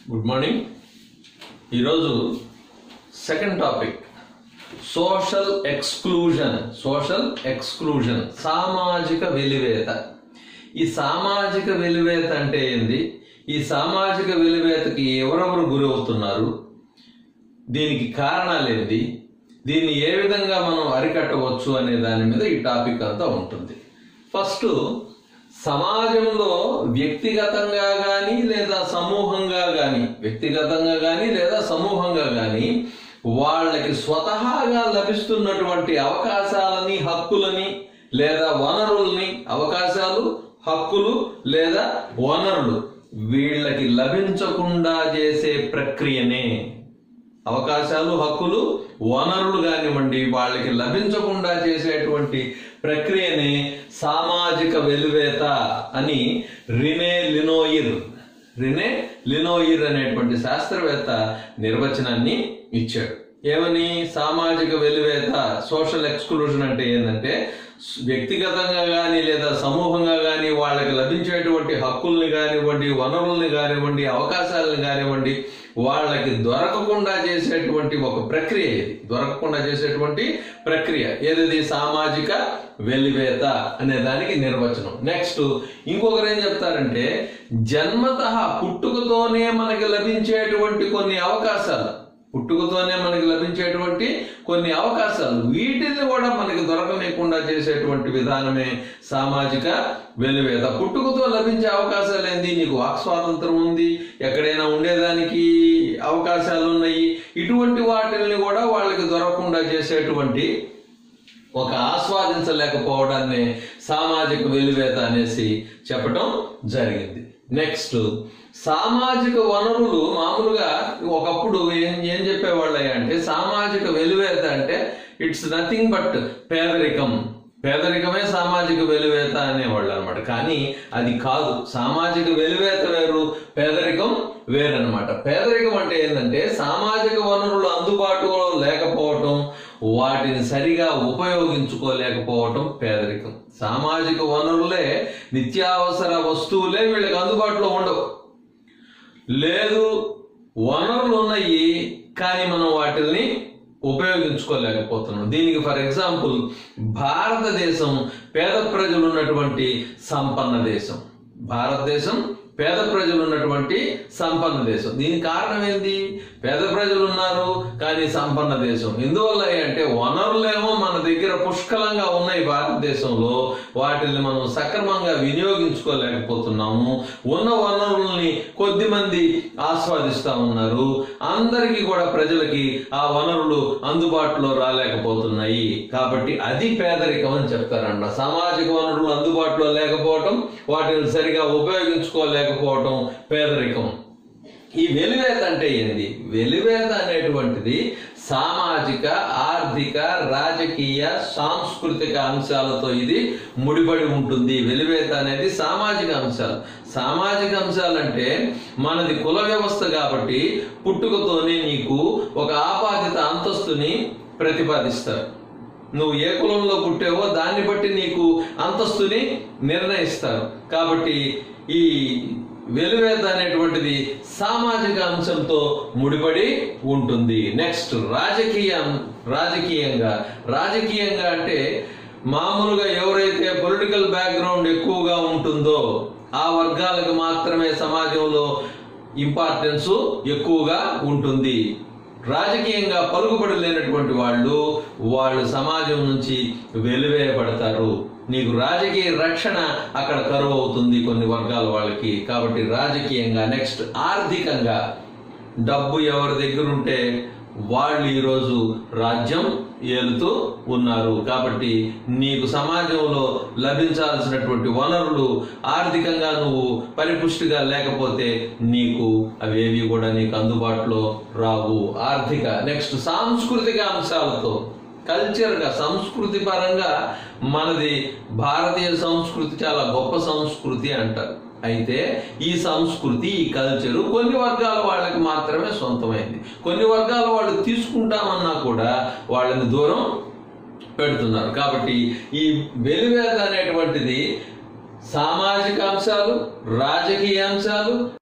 good morning ఈరోజు second topic social exclusion social exclusion సామాజిక వెలివేత ఈ సామాజిక వెలివేత అంటే ఏంది ఈ సామాజిక వెలివేతకి ఎవరెవరు గురవుతున్నారు దీనికి కారణాలు ఏంటి దీన్ని ఏ విధంగా మనం అరికట్టవచ్చు అనే దాని మీద ఈ టాపిక్ అంతా ఉంటుంది ఫస్ట్ సమాజంలో వ్యక్తిగతంగా కానీ లేదా సమూహంగా కానీ వ్యక్తిగతంగా కానీ లేదా సమూహంగా కానీ వాళ్ళకి స్వతహాగా లభిస్తున్నటువంటి అవకాశాలని హక్కులని లేదా వనరుల్ని అవకాశాలు హక్కులు లేదా వనరులు వీళ్ళకి లభించకుండా చేసే ప్రక్రియనే అవకాశాలు హక్కులు వనరులు కానివ్వండి వాళ్ళకి లభించకుండా చేసేటువంటి ప్రక్రియని సామాజిక వెలువేత అని రినే లినోయిర్ రినే లినోయిర్ అనేటువంటి శాస్త్రవేత్త నిర్వచనాన్ని ఇచ్చాడు ఏమని సామాజిక వెలువేత సోషల్ ఎక్స్క్లూజన్ అంటే ఏంటంటే వ్యక్తిగతంగా కానీ లేదా సమూహంగా కానీ వాళ్ళకి లభించేటువంటి హక్కుల్ని కానివ్వండి వనరుల్ని కానివ్వండి అవకాశాలను కానివ్వండి వాళ్ళకి దొరకకుండా చేసేటువంటి ఒక ప్రక్రియ ఇది దొరకకుండా చేసేటువంటి ప్రక్రియ ఏది సామాజిక వెలివేత అనే దానికి నిర్వచనం నెక్స్ట్ ఇంకొకరు ఏం చెప్తారంటే జన్మత పుట్టుకతోనే మనకి లభించేటువంటి కొన్ని అవకాశాలు పుట్టుకతోనే మనకి లభించేటువంటి కొన్ని అవకాశాలు వీటిని కూడా మనకి దొరకలేకుండా చేసేటువంటి విధానమే సామాజిక వెలువేత పుట్టుకతో లభించే అవకాశాలు ఏంది నీకు వాక్ స్వాతంత్రం ఉంది ఎక్కడైనా ఉండేదానికి అవకాశాలు ఉన్నాయి ఇటువంటి వాటిని కూడా వాళ్ళకి దొరకకుండా చేసేటువంటి ఒక ఆస్వాదించలేకపోవడాన్ని సామాజిక వెలువేత అనేసి చెప్పటం జరిగింది నెక్స్ట్ సామాజిక వనరులు మామూలుగా ఒకప్పుడు ఏం ఏం చెప్పేవాళ్ళు అంటే సామాజిక వెలువేత అంటే ఇట్స్ నథింగ్ బట్ పేదరికం పేదరికమే సామాజిక వెలువేత అనేవాళ్ళు అనమాట కానీ అది కాదు సామాజిక వెలువేత వేరు పేదరికం వేరనమాట పేదరికం అంటే ఏంటంటే సామాజిక వనరులు అందుబాటులో లేకపోవటం వాటిని సరిగా ఉపయోగించుకోలేకపోవటం పేదరికం సామాజిక వనరులే నిత్యావసర వస్తువులే వీళ్ళకి అందుబాటులో ఉండవు లేదు వనరులు ఉన్నాయి కానీ మనం వాటిల్ని ఉపయోగించుకోలేకపోతున్నాం దీనికి ఫర్ ఎగ్జాంపుల్ భారతదేశం పేద ప్రజలు ఉన్నటువంటి సంపన్న దేశం భారతదేశం పేద ప్రజలు ఉన్నటువంటి సంపన్న దేశం దీనికి కారణం ఏంటి పేద ప్రజలు ఉన్నారు కానీ సంపన్న దేశం ఎందువల్ల అంటే వనరులేమో మన దగ్గర పుష్కలంగా ఉన్నాయి భారతదేశంలో వాటిని మనం సక్రమంగా వినియోగించుకోలేకపోతున్నాము ఉన్న వనరుల్ని కొద్ది మంది ఆస్వాదిస్తా ఉన్నారు అందరికీ కూడా ప్రజలకి ఆ వనరులు అందుబాటులో రాలేకపోతున్నాయి కాబట్టి అది పేదరికం అని చెప్తారంట సామాజిక వనరులు అందుబాటులో లేకపోవటం వాటిని సరిగా ఉపయోగించుకోలేకపోవటం పేదరికం ఈ వెలివేత అంటే ఏంది వెలివేత అనేటువంటిది సామాజిక ఆర్థిక రాజకీయ సాంస్కృతిక అంశాలతో ఇది ముడిపడి ఉంటుంది వెలివేత అనేది సామాజిక అంశాలు సామాజిక అంశాలంటే మనది కుల వ్యవస్థ కాబట్టి పుట్టుకతోనే నీకు ఒక ఆపాదిత అంతస్తుని ప్రతిపాదిస్తారు నువ్వు ఏ కులంలో పుట్టావో దాన్ని బట్టి నీకు అంతస్తుని నిర్ణయిస్తారు కాబట్టి ఈ వెలువేత అనేటువంటిది సామాజిక అంశంతో ముడిపడి ఉంటుంది నెక్స్ట్ రాజకీయ రాజకీయంగా రాజకీయంగా అంటే మామూలుగా ఎవరైతే పొలిటికల్ బ్యాక్గ్రౌండ్ ఎక్కువగా ఉంటుందో ఆ వర్గాలకు మాత్రమే సమాజంలో ఇంపార్టెన్స్ ఎక్కువగా ఉంటుంది రాజకీయంగా పలుకుబడి లేనటువంటి వాళ్ళు వాళ్ళు సమాజం నుంచి వెలివేయబడతారు నీకు రాజకీయ రక్షణ అక్కడ కరువు అవుతుంది కొన్ని వర్గాల వాళ్ళకి కాబట్టి రాజకీయంగా నెక్స్ట్ ఆర్థికంగా డబ్బు ఎవరి దగ్గర ఉంటే వాళ్ళు ఈరోజు రాజ్యం ఏలుతూ ఉన్నారు కాబట్టి నీకు సమాజంలో లభించాల్సినటువంటి వనరులు ఆర్థికంగా నువ్వు పరిపుష్టిగా లేకపోతే నీకు అవేవి కూడా నీకు అందుబాటులో రావు ఆర్థిక నెక్స్ట్ సాంస్కృతిక అంశాలతో కల్చర్గా సంస్కృతి పరంగా మనది భారతీయ సంస్కృతి చాలా గొప్ప సంస్కృతి అంటారు అయితే ఈ సంస్కృతి ఈ కల్చరు కొన్ని వర్గాల వాళ్ళకి మాత్రమే సొంతమైంది కొన్ని వర్గాల వాళ్ళు తీసుకుంటామన్నా కూడా వాళ్ళని దూరం పెడుతున్నారు కాబట్టి ఈ వెలివేత అనేటువంటిది సామాజిక అంశాలు రాజకీయ అంశాలు